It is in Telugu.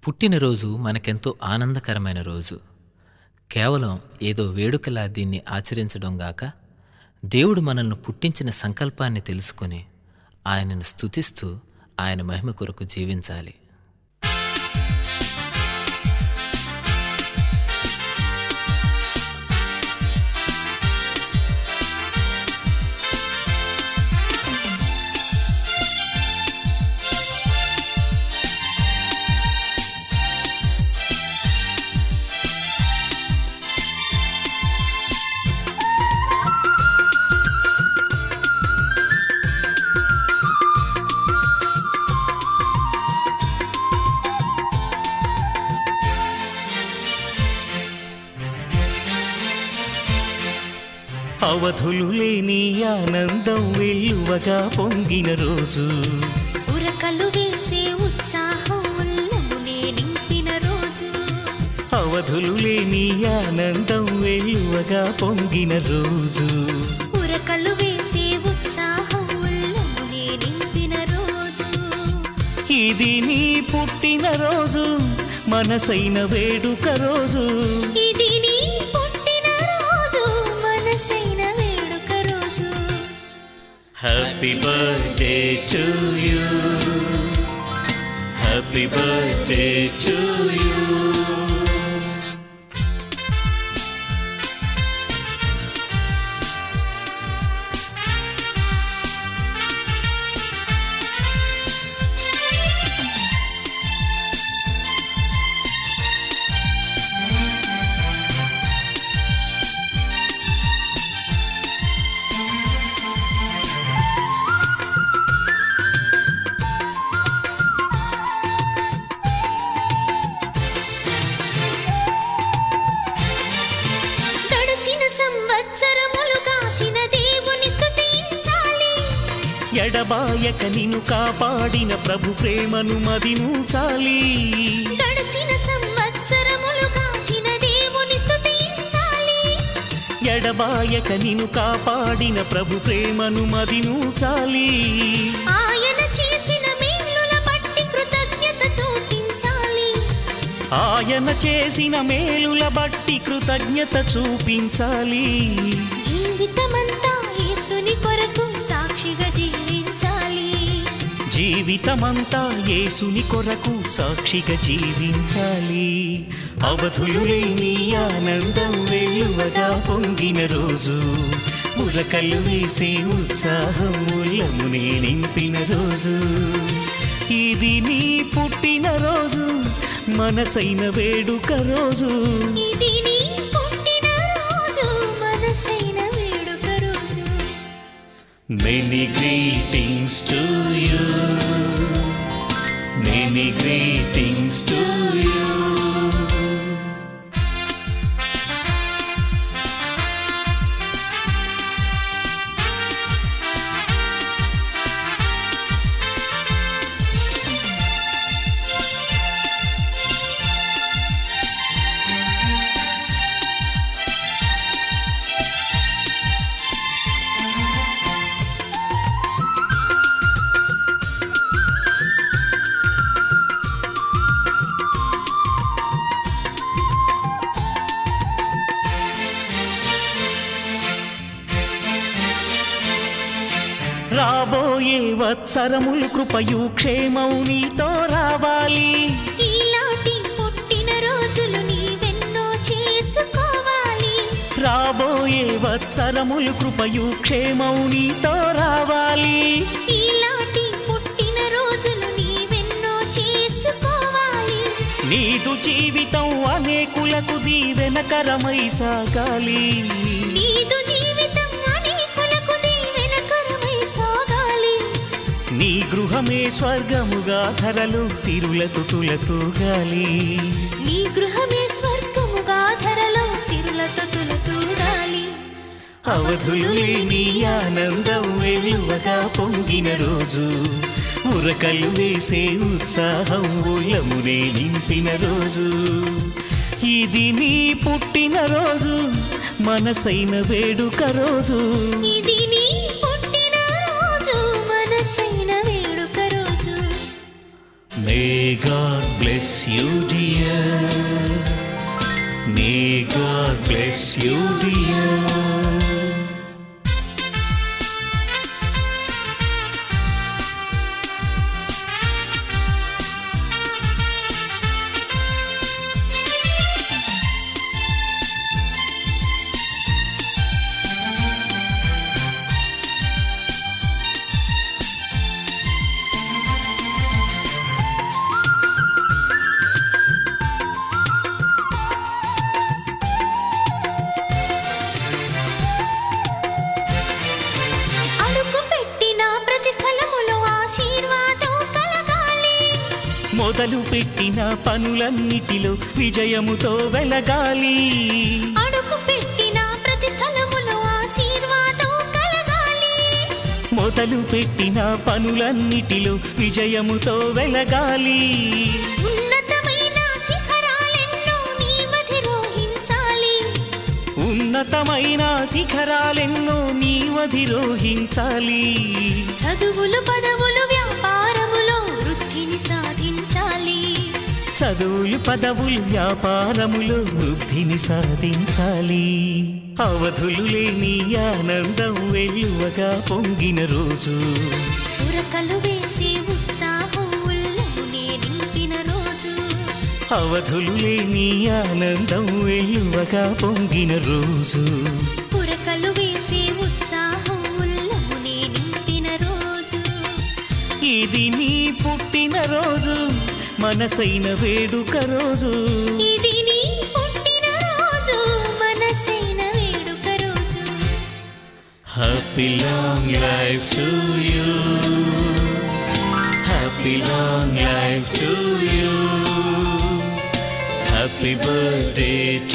పుట్టినరోజు మనకెంతో ఆనందకరమైన రోజు కేవలం ఏదో వేడుకలా దీన్ని ఆచరించడం గాక దేవుడు మనల్ని పుట్టించిన సంకల్పాన్ని తెలుసుకొని ఆయనను స్తుతిస్తూ ఆయన మహిమ కొరకు జీవించాలి అవధులు లేని ఆనందం వెల్లువగా పొంగిన రోజు ఉరకలు వేసే ఉత్సాహం ఉల్లమునే నింపిన రోజు అవధులు లేని ఆనందం వెల్లువగా పొంగిన రోజు ఉరకలు వేసే ఉత్సాహం ఉల్లమునే నింపిన రోజు ఇది నీ పుట్టిన రోజు మనసైన వేడుక రోజు ఇది నీ పుట్టిన రోజు మనసైన వేడుక రోజు happy birthday to you happy birthday to you గడిచిన సంవత్సరములు కాచిన దేవుని స్తుతించాలి ఎడబాయక నిన్ను కాపాడిన ప్రభు ప్రేమను మదినూచాలి గడిచిన సంవత్సరములు కాచిన దేవుని స్తుతించాలి ఎడబాయక నిన్ను కాపాడిన ప్రభు ప్రేమను మదినూచాలి ఆయన చేసిన మేలుల బట్టి కృతజ్ఞత చూపించాలి ఆయన చేసిన మేలుల బట్టి కృతజ్ఞత చూపించాలి జీవితమంతా యేసుని కొరకు సాక్షిగా జీవించాలి జీవితమంతా యేసుని కొరకు సాక్షిగా జీవించాలి అవధులు లేని ఆనందం వెల్లువగా పొంగిన రోజు ఉరకలు వేసే ఉత్సాహం ఉల్లమునే నింపిన రోజు ఇది నీ పుట్టిన రోజు మనసైన వేడుక రోజు ఇది నీ పుట్టిన రోజు మనసైన వేడుక రోజు Many greetings to you. Many greetings to you. రాబోయే వత్సరములు కృపయు క్షేమం నీతో రావాలి ఈలాంటి పుట్టిన రోజులు నీవెన్నో చేసుకోవాలి రాబోయే వత్సరములు కృపయు క్షేమం నీతో రావాలి ఈలాంటి పుట్టిన రోజులు నీవెన్నో చేసుకోవాలి నీదు జీవితం అనేకులకు దీవెనకరమై సాగాలి నీదు జీవితం అనేకులకు దీవెనకరమై సాగాలి నీ గృహమే స్వర్గముగా ధరలు సిరులతో తులతూగాలి నీ గృహమే స్వర్గముగా ధరలో సిరులతో తులతూగాలి అవధులు లేని ఆనందం వెలువగా పొంగిన రోజు ఉరకలు వేసే ఉత్సాహం ఉల్లమునే నింపిన రోజు ఇది నీ పుట్టిన రోజు మనసైన వేడుక రోజు ఇది నీ పుట్టిన రోజు మనసైన వేడుక రోజు May God bless you you, dear. అడుగు పెట్టిన ప్రతి స్థలములో ఆశీర్వాదం కలగాలి మొదలు పెట్టిన పనులన్నిటిలో విజయముతో వెలగాలి అడుగు పెట్టిన ప్రతి స్థలములో ఆశీర్వాదం కలగాలి మొదలు పెట్టిన పనులన్నిటిలో విజయముతో వెలగాలి ఉన్నతమైన శిఖరాలెన్నో నీవధిరోహించాలి ఉన్నతమైన శిఖరాలెన్నో నీవధిరోహించాలి చదువులు పదవులు వ్యాపారములో వృద్ధిని సాధించాలి చదువులు పదవులు వ్యాపారములో వృద్ధిని సాధించాలి అవధులు లేని ఆనందం వెలువగా పొంగిన రోజు ఉరకలు వేసే ఉత్సాహం ఉల్లమునే నింపిన రోజు అవధులు లేని ఆనందం వెలువగా పొంగిన రోజు ఉరకలు వేసే ఉత్సాహం ఉల్లమునే నింపిన రోజు ఇది నీ పుట్టిన రోజు మనసైన వేడుక రోజు ఇది నీ పుట్టిన రోజు మనసైన వేడుక రోజు happy long life to you happy long life to you happy birthday